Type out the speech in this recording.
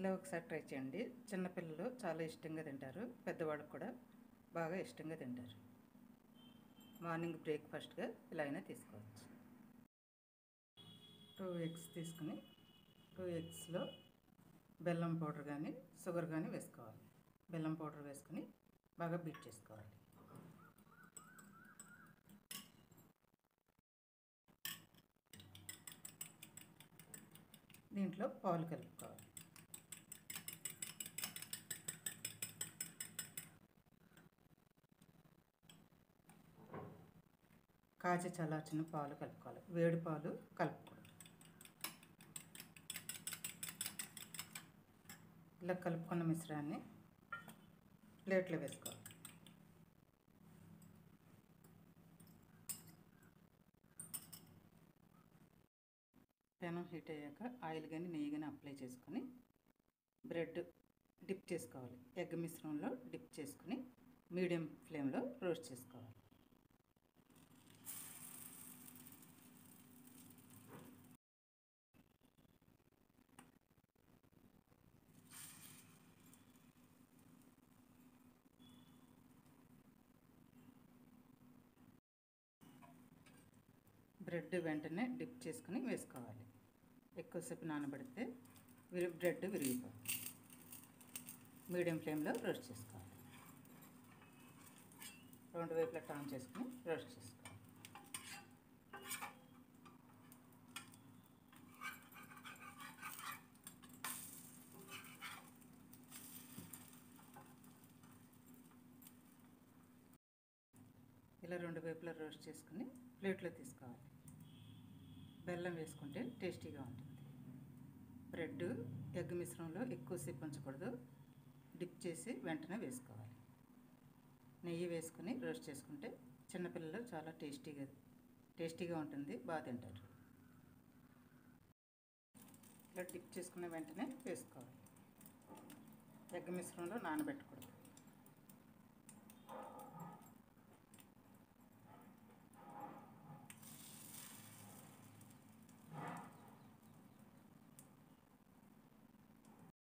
ఇలా ఒకసారి ట్రై చేయండి చిన్నపిల్లలు చాలా ఇష్టంగా తింటారు పెద్దవాళ్ళకు కూడా బాగా ఇష్టంగా తింటారు మార్నింగ్ బ్రేక్ఫాస్ట్గా ఇలా అయినా తీసుకోవచ్చు టూ ఎగ్స్ తీసుకుని టూ ఎగ్స్లో బెల్లం పౌడర్ కానీ షుగర్ కానీ వేసుకోవాలి బెల్లం పౌడర్ వేసుకుని బాగా బీట్ చేసుకోవాలి దీంట్లో పాలు కలుపుకోవాలి కాచి చల్లార్చిన పాలు కలుపుకోవాలి వేడి పాలు కలుపుకోవాలి ఇలా కలుపుకున్న మిశ్రాన్ని ప్లేట్లో వేసుకోవాలి పెనం హీట్ అయ్యాక ఆయిల్ కానీ నెయ్యి కానీ అప్లై చేసుకొని బ్రెడ్ డిప్ చేసుకోవాలి ఎగ్ మిశ్రమంలో డిప్ చేసుకుని మీడియం ఫ్లేమ్లో రోస్ట్ చేసుకోవాలి బ్రెడ్ వెంటనే డిప్ చేసుకుని వేసుకోవాలి ఎక్కువసేపు నానబెడితే విరి బ్రెడ్ విరిగిపోతుంది మీడియం ఫ్లేమ్లో రోస్ట్ చేసుకోవాలి రెండు వైపులా టర్న్ చేసుకుని రోస్ట్ చేసుకోవాలి ఇలా రెండు వైపులా రోస్ట్ చేసుకుని ప్లేట్లో తీసుకోవాలి బెల్లం వేసుకుంటే టేస్టీగా ఉంటుంది బ్రెడ్ ఎగ్ మిశ్రమంలో ఎక్కువసేపు ఉంచకూడదు డిప్ చేసి వెంటనే వేసుకోవాలి నెయ్యి వేసుకుని రోస్ట్ చేసుకుంటే చిన్నపిల్లలు చాలా టేస్టీగా టేస్టీగా ఉంటుంది బాగా తింటారు ఇలా డిప్ చేసుకున్న వెంటనే వేసుకోవాలి ఎగ్ మిశ్రమంలో నానబెట్టకూడదు